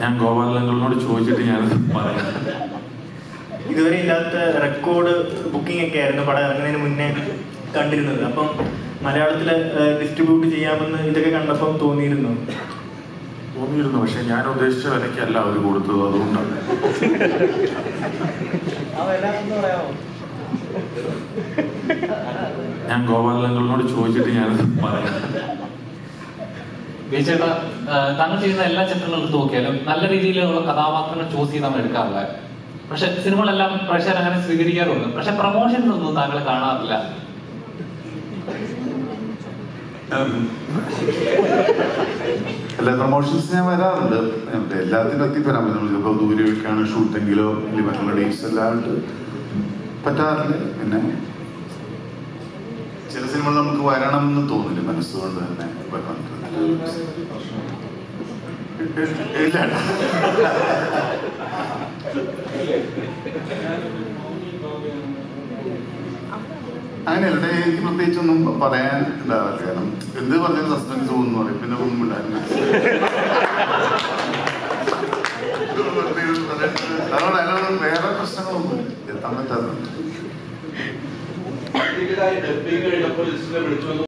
ഞാൻ ഗോപാലങ്ങളോട് ചോദിച്ചിട്ട് ഞാൻ പറയാം ഇതുവരെ ഇല്ലാത്ത റെക്കോർഡ് ബുക്കിംഗ് ഒക്കെ ആയിരുന്നു പടം ഇറങ്ങുന്നതിന് മുന്നേ കണ്ടിരുന്നത് അപ്പം മലയാളത്തിൽ ഡിസ്ട്രിബ്യൂട്ട് ചെയ്യാമെന്ന് ഇതൊക്കെ കണ്ടപ്പോൾ തോന്നിയിരുന്നു തോന്നിയിരുന്നു പക്ഷെ ഞാൻ ഉദ്ദേശിച്ച വിലയ്ക്കല്ല അവർ കൊടുത്തത് അതുകൊണ്ടാണ് ഞാൻ ഗോപാലങ്ങളോട് ചോദിച്ചിട്ട് ഞാൻ പറയാം വിജയേട്ടാ താങ്കൾ ചെയ്യുന്ന എല്ലാ ചിത്രങ്ങളും എടുത്ത് നോക്കിയാലും നല്ല രീതിയിലുള്ള കഥാപാത്രങ്ങൾ ചൂസ് ചെയ്താണ് എടുക്കാറുള്ളത് പക്ഷെ സിനിമകളെല്ലാം പ്രേക്ഷകർ അങ്ങനെ സ്വീകരിക്കാറുണ്ട് പക്ഷെ പ്രൊമോഷൻസ് ഒന്നും താങ്കൾ കാണാറില്ല അല്ല പ്രൊമോഷൻസ് ഞാൻ വരാറുണ്ട് മറ്റേ എല്ലാത്തിനും എത്തിപ്പെടാൻ പറ്റും ചിലപ്പോൾ ദൂരമൊക്കെയാണ് ഷൂട്ടെങ്കിലോ അല്ലെങ്കിൽ മറ്റുള്ള ഡേറ്റ്സ് എല്ലാം ആയിട്ട് പറ്റാറില്ല പിന്നെ ചില സിനിമകൾ നമുക്ക് വരണം എന്ന് തോന്നില്ല മനസ്സുകൊണ്ട് തന്നെ വരണം. ഇല്ല അങ്ങനെയല്ല ഡേ, എനിക്ക് പ്രത്യേകിച്ചൊന്നും പറയാൻ ഉണ്ടാവില്ല കാരണം എന്ത് പറഞ്ഞാലും സസ്പെൻസ് തോന്നുന്നു പറയും പിന്നെ ഒന്നും ഉണ്ടായിരുന്നു അതുകൊണ്ട് അതിനൊന്നും വേറെ പ്രശ്നങ്ങളൊന്നും എത്താൻ പറ്റാത്തതുണ്ട് ഡബ്ബിംഗ് കഴിഞ്ഞപ്പോൾ ലിസ്റ്റിനെ വിളിച്ചു